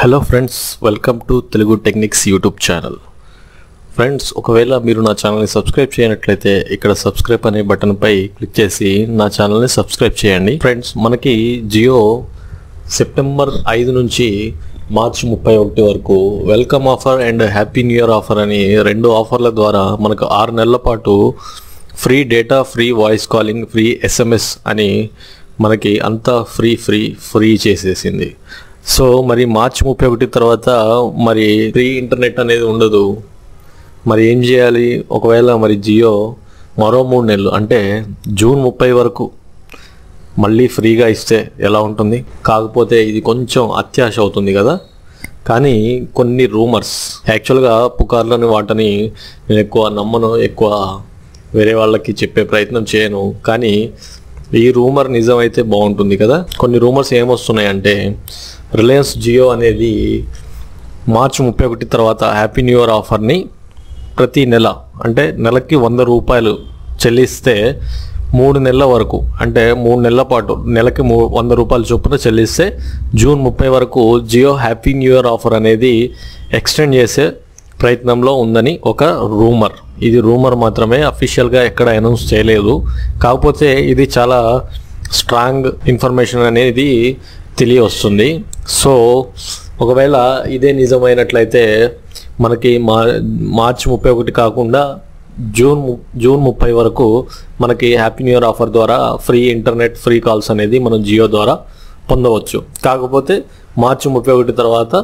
hello friends welcome to Telugu techniques YouTube channel friends ఒకవేళ మీరు నా ఛానల్ని సబ్స్క్రైబ్ చేయనట్లయితే ఇక్కడ సబ్స్క్రైబ్ అనే బటన్ పై క్లిక్ చేసి నా ఛానల్ని సబ్స్క్రైబ్ చేయండి ఫ్రెండ్స్ మనకి జియో సెప్టెంబర్ ఐదు నుంచి మార్చి ముప్పై ఒకటి వరకు welcome offer and happy new year offer అని రెండు ఆఫర్ల ద్వారా మనకు ఆరు నెలల పాటు free data free voice calling free SMS అని మనకి అంతా ఫ్రీ ఫ్రీ ఫ్రీ చేసేసింది సో మరి మార్చి ముప్పై ఒకటి తర్వాత మరి ఫ్రీ ఇంటర్నెట్ అనేది ఉండదు మరి ఏం చేయాలి ఒకవేళ మరి జియో మరో మూడు నెలలు అంటే జూన్ ముప్పై వరకు మళ్ళీ ఫ్రీగా ఇస్తే ఎలా ఉంటుంది కాకపోతే ఇది కొంచెం అత్యాశ అవుతుంది కదా కానీ కొన్ని రూమర్స్ యాక్చువల్గా పుకార్లని వాటిని నేను ఎక్కువ నమ్మను ఎక్కువ వేరే వాళ్ళకి చెప్పే ప్రయత్నం చేయను కానీ ఈ రూమర్ నిజమైతే బాగుంటుంది కదా కొన్ని రూమర్స్ ఏమొస్తున్నాయంటే రిలయన్స్ జియో అనేది మార్చి ముప్పై ఒకటి తర్వాత హ్యాపీ న్యూ ఇయర్ ఆఫర్ని ప్రతి నెల అంటే నెలకి వంద రూపాయలు చెల్లిస్తే మూడు నెలల వరకు అంటే మూడు నెలల పాటు నెలకి మూ వంద రూపాయలు చొప్పున చెల్లిస్తే జూన్ ముప్పై వరకు Jio happy new year offer అనేది ఎక్స్టెండ్ చేసే ప్రయత్నంలో ఉందని ఒక రూమర్ ఇది రూమర్ మాత్రమే అఫీషియల్గా ఎక్కడ అనౌన్స్ చేయలేదు కాకపోతే ఇది చాలా స్ట్రాంగ్ ఇన్ఫర్మేషన్ అనేది తెలియవస్తుంది సో ఒకవేళ ఇదే నిజమైనట్లయితే మనకి మా మార్చి ముప్పై ఒకటి కాకుండా జూన్ ము- జూన్ ముప్పై వరకు మనకి హ్యాపీ న్యూ ఇయర్ ఆఫర్ ద్వారా ఫ్రీ ఇంటర్నెట్ ఫ్రీ కాల్స్ అనేది మనం జియో ద్వారా పొందవచ్చు కాకపోతే మార్చి ముప్పై ఒకటి తర్వాత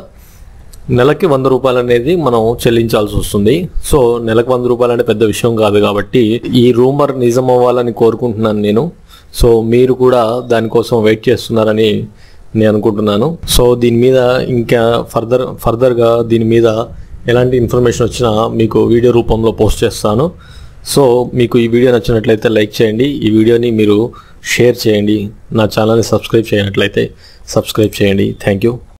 నెలకి వంద రూపాయలు అనేది మనం చెల్లించాల్సి వస్తుంది సో నెలకు వంద రూపాయలు అంటే పెద్ద విషయం కాదు కాబట్టి ఈ రూమర్ నిజం అవ్వాలని కోరుకుంటున్నాను నేను సో మీరు కూడా దానికోసం వెయిట్ చేస్తున్నారని నేను అనుకుంటున్నాను సో దీని మీద ఇంకా ఫర్దర్ ఫర్దర్గా దీని మీద ఎలాంటి ఇన్ఫర్మేషన్ వచ్చినా మీకు వీడియో రూపంలో పోస్ట్ చేస్తాను సో మీకు ఈ వీడియో నచ్చినట్లయితే లైక్ చేయండి ఈ వీడియోని మీరు షేర్ చేయండి నా ఛానల్ని సబ్స్క్రైబ్ చేయనట్లయితే సబ్స్క్రైబ్ చేయండి థ్యాంక్ యూ